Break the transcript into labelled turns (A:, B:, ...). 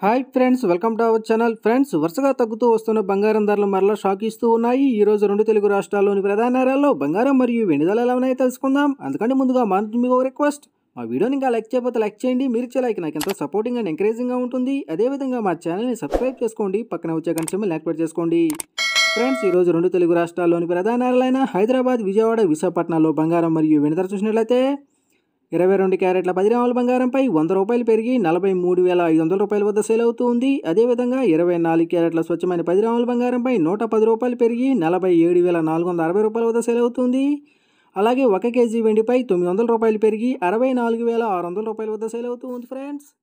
A: hi friends welcome to our channel friends వరుసగా తగ్గుతూ వస్తున్న బంగారం ధరలు మరలా షాక్ ఇస్తూ ఉన్నాయి ఈ రోజు రెండు తెలుగు రాష్ట్రాల్లోని ప్రధాన నగరాల్లో బంగారం మరియు వెండి ధరలు ఎలా ఉన్నాయో తెలుసుకుందాం అందుకంటే ముందుగా మా నుంచి మీకు రిక్వెస్ట్ మా వీడియోని ఇంకా లైక్ చేయకపోతే లైక్ చేయండి మీరు ఇచ్చే లైక్ నాకు ఎంతో సపోర్టింగ్ అండ్ ఎంకరేజింగ్గా ఉంటుంది అదేవిధంగా మా ఛానల్ని సబ్స్క్రైబ్ చేసుకోండి పక్కన వచ్చే గంట యాక్టివేట్ చేసుకోండి ఫ్రెండ్స్ ఈరోజు రెండు తెలుగు రాష్ట్రాల్లోని ప్రధాన నగరాలైన హైదరాబాద్ విజయవాడ విశాఖపట్నంలో బంగారం మరియు వెండి ధర చూసినట్లయితే ఇరవై రెండు క్యారెట్ల పది గ్రాముల బంగారంపై వంద రూపాయలు పెరిగి నలభై మూడు వేల ఐదు వందల రూపాయల వద్ద సేల్ అవుతూ ఉంది అదేవిధంగా ఇరవై నాలుగు క్యారెట్ల స్వచ్ఛమైన పది గ్రాముల బంగారంపై నూట పది రూపాయలు పెరిగి నలభై ఏడు వేల నాలుగు వందల అరవై రూపాయల వద్ద సేల్ అవుతుంది అలాగే ఒక కేజీ వెండిపై తొమ్మిది వందల రూపాయలు పెరిగి అరవై నాలుగు వేల ఆరు వందల రూపాయల వద్ద సేల్ అవుతూ ఉంది ఫ్రెండ్స్